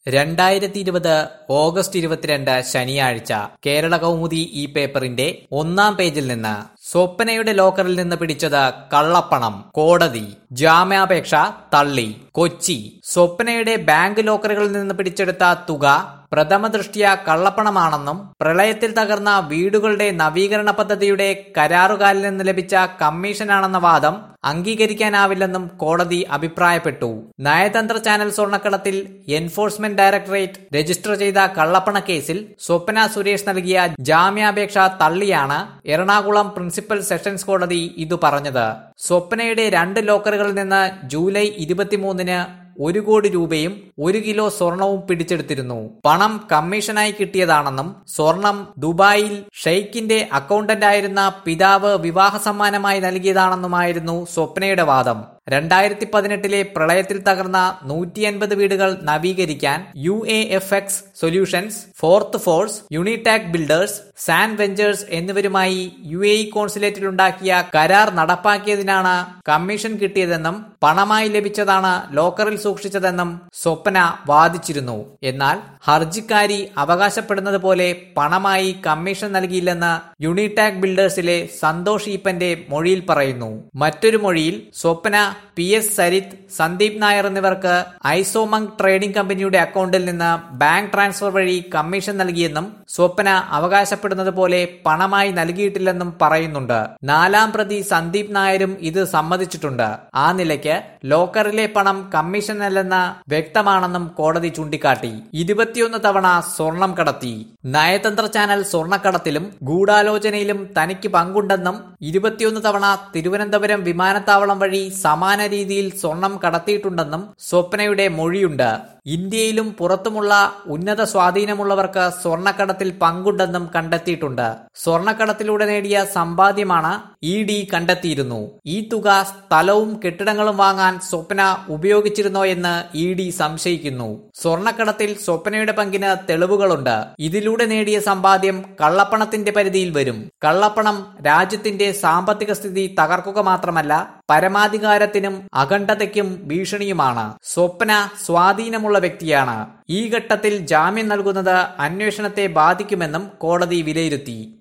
രണ്ടായിരത്തി ഇരുപത് ഓഗസ്റ്റ് ഇരുപത്തിരണ്ട് ശനിയാഴ്ച കേരള കൗമുദി ഈ പേപ്പറിന്റെ ഒന്നാം പേജിൽ നിന്ന് സ്വപ്നയുടെ ലോക്കറിൽ നിന്ന് പിടിച്ചത് കള്ളപ്പണം കോടതി ജാമ്യാപേക്ഷ തള്ളി കൊച്ചി സ്വപ്നയുടെ ബാങ്ക് ലോക്കറുകളിൽ നിന്ന് പിടിച്ചെടുത്ത തുക പ്രഥമ ദൃഷ്ട്യ കള്ളപ്പണമാണെന്നും പ്രളയത്തിൽ തകർന്ന വീടുകളുടെ നവീകരണ പദ്ധതിയുടെ കരാറുകാരിൽ നിന്ന് ലഭിച്ച കമ്മീഷനാണെന്ന വാദം അംഗീകരിക്കാനാവില്ലെന്നും കോടതി അഭിപ്രായപ്പെട്ടു നയതന്ത്ര ചാനൽ സ്വർണ്ണക്കടത്തിൽ എൻഫോഴ്സ്മെന്റ് ഡയറക്ടറേറ്റ് രജിസ്റ്റർ ചെയ്ത കള്ളപ്പണ കേസിൽ സ്വപ്ന സുരേഷ് നൽകിയ ജാമ്യാപേക്ഷ തള്ളിയാണ് എറണാകുളം പ്രിൻസിപ്പൽ സെഷൻസ് കോടതി ഇതു പറഞ്ഞത് സ്വപ്നയുടെ രണ്ട് ലോക്കറുകളിൽ നിന്ന് ജൂലൈ ഇരുപത്തിമൂന്നിന് ഒരു കോടി രൂപയും ഒരു കിലോ സ്വർണവും പിടിച്ചെടുത്തിരുന്നു പണം കമ്മീഷനായി കിട്ടിയതാണെന്നും സ്വർണം ദുബായിൽ ഷെയ്ഖിന്റെ അക്കൗണ്ടന്റായിരുന്ന പിതാവ് വിവാഹ സമ്മാനമായി നൽകിയതാണെന്നുമായിരുന്നു സ്വപ്നയുടെ വാദം രണ്ടായിരത്തി പതിനെട്ടിലെ പ്രളയത്തിൽ തകർന്ന നൂറ്റി അൻപത് വീടുകൾ നവീകരിക്കാൻ U A F X solutions fourth force Unitac builders Sane ventures എന്നിവരുമായി യു എ ഇ കോൺസുലേറ്റിലുണ്ടാക്കിയ കരാർ നടപ്പാക്കിയതിനാണ് കമ്മീഷൻ കിട്ടിയതെന്നും പണമായി ലഭിച്ചതാണ് ലോക്കറിൽ സൂക്ഷിച്ചതെന്നും സ്വപ്ന വാദിച്ചിരുന്നു എന്നാൽ ഹർജിക്കാരി അവകാശപ്പെടുന്നത് പോലെ പണമായി കമ്മീഷൻ നൽകിയില്ലെന്ന് യൂണിടാക് ബിൽഡേഴ്സിലെ സന്തോഷ് ഈപ്പന്റെ മൊഴിയിൽ പറയുന്നു മറ്റൊരു മൊഴിയിൽ സ്വപ്ന പി എസ് സരിത് സന്ദീപ് നായർ എന്നിവർക്ക് ഐസോമങ് ട്രേഡിംഗ് കമ്പനിയുടെ അക്കൗണ്ടിൽ നിന്ന് ബാങ്ക് ട്രാൻസ്ഫർ വഴി കമ്മീഷൻ നൽകിയെന്നും സ്വപ്ന അവകാശപ്പെടുന്നത് പോലെ പണമായി നൽകിയിട്ടില്ലെന്നും പറയുന്നുണ്ട് നാലാം പ്രതി സന്ദീപ് നായരും ഇത് സമ്മതിച്ചിട്ടുണ്ട് ആ നിലയ്ക്ക് ലോക്കറിലെ പണം കമ്മീഷനല്ലെന്ന് വ്യക്തമാണെന്നും കോടതി ചൂണ്ടിക്കാട്ടി ഇരുപത്തിയൊന്ന് തവണ സ്വർണം കടത്തി നയതന്ത്ര ചാനൽ സ്വർണ്ണക്കടത്തിലും ഗൂഢാലോചനയിലും തനിക്ക് പങ്കുണ്ടെന്നും ഇരുപത്തിയൊന്ന് തവണ തിരുവനന്തപുരം വിമാനത്താവളം വഴി സമാന രീതിയിൽ സ്വർണം കടത്തിയിട്ടുണ്ടെന്നും സ്വപ്നയുടെ മൊഴിയുണ്ട് ഇന്ത്യയിലും പുറത്തുമുള്ള ഉന്നത സ്വാധീനമുള്ളവർക്ക് സ്വർണ്ണക്കടത്തിൽ പങ്കുണ്ടെന്നും കണ്ടെത്തിയിട്ടുണ്ട് സ്വർണ്ണക്കടത്തിലൂടെ നേടിയ സമ്പാദ്യമാണ് ഇ ഡി കണ്ടെത്തിയിരുന്നു ഈ തുക സ്ഥലവും കെട്ടിടങ്ങളും വാങ്ങാൻ സ്വപ്ന ഉപയോഗിച്ചിരുന്നോ എന്ന് ഇ ഡി സംശയിക്കുന്നു സ്വർണ്ണക്കടത്തിൽ സ്വപ്നയുടെ പങ്കിന് തെളിവുകളുണ്ട് ഇതിലൂടെ നേടിയ സമ്പാദ്യം കള്ളപ്പണത്തിന്റെ പരിധിയിൽ വരും കള്ളപ്പണം രാജ്യത്തിന്റെ സാമ്പത്തിക സ്ഥിതി തകർക്കുക മാത്രമല്ല പരമാധികാരത്തിനും അഖണ്ഡതയ്ക്കും ഭീഷണിയുമാണ് സ്വപ്ന സ്വാധീനമുള്ള വ്യക്തിയാണ് ഈ ഘട്ടത്തിൽ ജാമ്യം നൽകുന്നത് അന്വേഷണത്തെ ബാധിക്കുമെന്നും കോടതി വിലയിരുത്തി